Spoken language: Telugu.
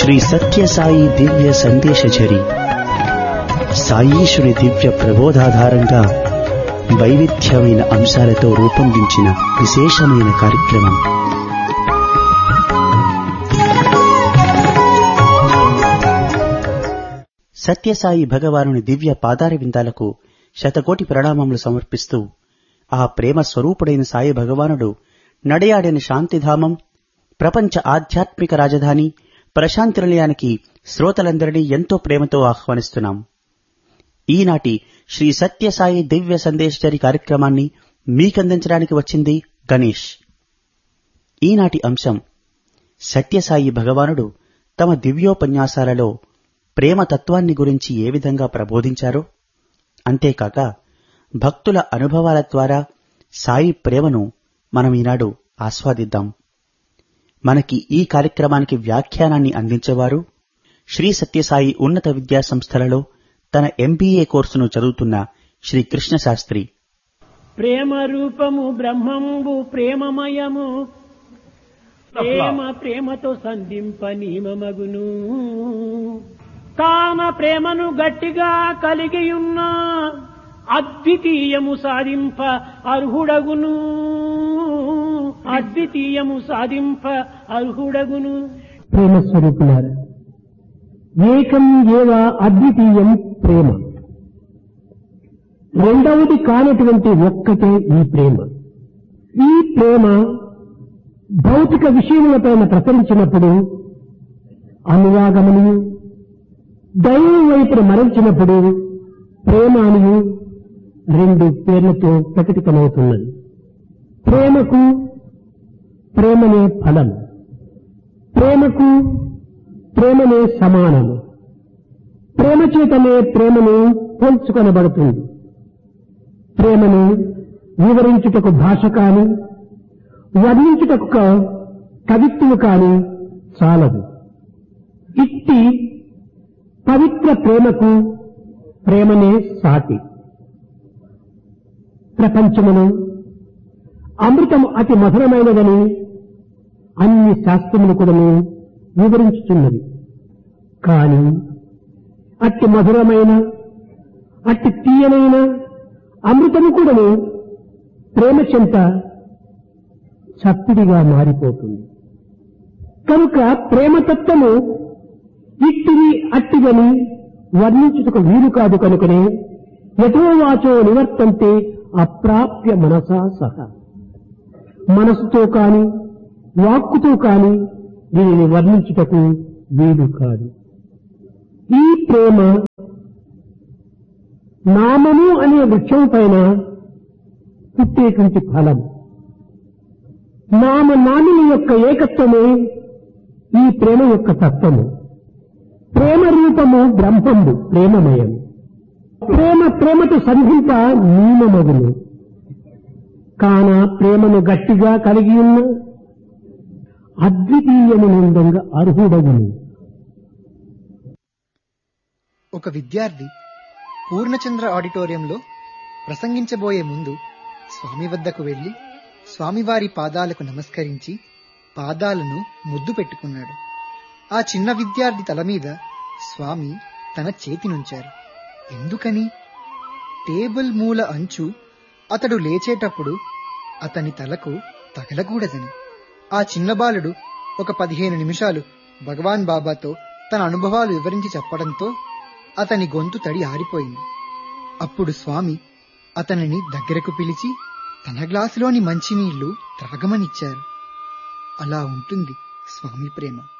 శ్రీ సత్యసాయి దివ్య సందేశచరి సాయీశ్వరి దివ్య ప్రబోధాధారంగా వైవిధ్యమైన అంశాలతో రూపొందించిన విశేషమైన కార్యక్రమం సత్యసాయి భగవానుని దివ్య పాదార విందాలకు శతకోటి ప్రణామములు సమర్పిస్తూ ఆ ప్రేమ స్వరూపుడైన సాయి భగవానుడు నడయాడిన శాంతిధామం ప్రపంచ ఆధ్యాత్మిక రాజధాని ప్రశాంతి నిలయానికి శ్రోతలందరినీ ఎంతో ప్రేమతో ఆహ్వానిస్తున్నాం ఈనాటి శ్రీ సత్యసాయి దివ్య సందేశచరి కార్యక్రమాన్ని మీకందించడానికి వచ్చింది గణేష్ ఈనాటి అంశం సత్యసాయి భగవానుడు తమ దివ్యోపన్యాసాలలో ప్రేమ తత్వాన్ని గురించి ఏ విధంగా ప్రబోధించారో అంతేకాక భక్తుల అనుభవాల ద్వారా సాయి ప్రేమను మనం ఈనాడు ఆస్వాదిద్దాం మనకి ఈ కార్యక్రమానికి వ్యాఖ్యానాన్ని అందించేవారు శ్రీ సత్యసాయి ఉన్నత విద్యా సంస్థలలో తన ఎంబీఏ కోర్సును చదువుతున్న శ్రీ కృష్ణ శాస్త్రి ప్రేమ రూపము బ్రహ్మంబు ప్రేమమయము ప్రేమ ప్రేమతో సంధింప నియమమగును కామ ప్రేమను గట్టిగా కలిగియున్న అద్వితీయము సాధింప అర్హుడగును అద్వితీయము సాధింప అర్హుడగును ప్రేమ స్వరూపులారా ఏకం ఏవ అద్వితీయం ప్రేమ రెండవది కానటువంటి ఒక్కటే ఈ ప్రేమ ఈ ప్రేమ భౌతిక విషయములపైన ప్రసరించినప్పుడు అనురాగమును దైవం వైపున మరల్చినప్పుడు ప్రేమ అని రెండు పేర్లతో ప్రకటితమవుతున్నది ప్రేమకు ప్రేమనే ఫలం ప్రేమకు ప్రేమనే సమానము ప్రేమ చేతనే ప్రేమను పోల్చుకొనబడుతుంది ప్రేమను వివరించుటకు భాష కాని వర్ణించుటకు కవిత్వము కాని చాలదు ఇట్టి పవిత్ర ప్రేమకు ప్రేమనే సాటి ప్రపంచమును అమృతము అతి మధురమైనదని అన్ని శాస్త్రములు కూడా వివరించుతున్నది కాని అట్టి మధురమైన అట్టి తీయనైన అమృతము కూడాను ప్రేమ చెంత చప్పిడిగా మారిపోతుంది కనుక ప్రేమతత్వము ఇట్టిది అట్టిదని వర్ణించుటకు వీలు కాదు కనుకనే యథోవాచో నివర్తంతే అప్రాప్య మనసా సహా మనసుతో కాని వాక్కుతో కాని దీనిని వర్ణించుటకు వీలు కాదు ఈ ప్రేమ నామము అనే వృక్షం పైన పుట్టేటువంటి ఫలం నామ నామిని యొక్క ఏకత్వమే ఈ ప్రేమ యొక్క తత్వము ప్రేమ రూపము బ్రహ్మంబు ప్రేమమయం ప్రేమ ప్రేమతో సంధింప నియమమగును కాన ప్రేమను గట్టిగా కలిగి ఉన్న అద్వితీయమునందంగా అర్హుడగును ఒక విద్యార్థి పూర్ణచంద్ర ఆడిటోరియంలో ప్రసంగించబోయే ముందు స్వామి వద్దకు వెళ్లి స్వామివారి పాదాలకు నమస్కరించి పాదాలను ముద్దు పెట్టుకున్నాడు ఆ చిన్న విద్యార్థి తల మీద స్వామి తన చేతినుంచారు ఎందుకని టేబుల్ మూల అంచు అతడు లేచేటప్పుడు అతని తలకు తగలకూడదని ఆ చిన్న బాలుడు ఒక పదిహేను నిమిషాలు భగవాన్ బాబాతో తన అనుభవాలు వివరించి చెప్పడంతో అతని గొంతు తడి ఆరిపోయింది అప్పుడు స్వామి అతనిని దగ్గరకు పిలిచి తన గ్లాసులోని మంచినీళ్లు త్రాగమనిచ్చారు అలా ఉంటుంది స్వామి ప్రేమ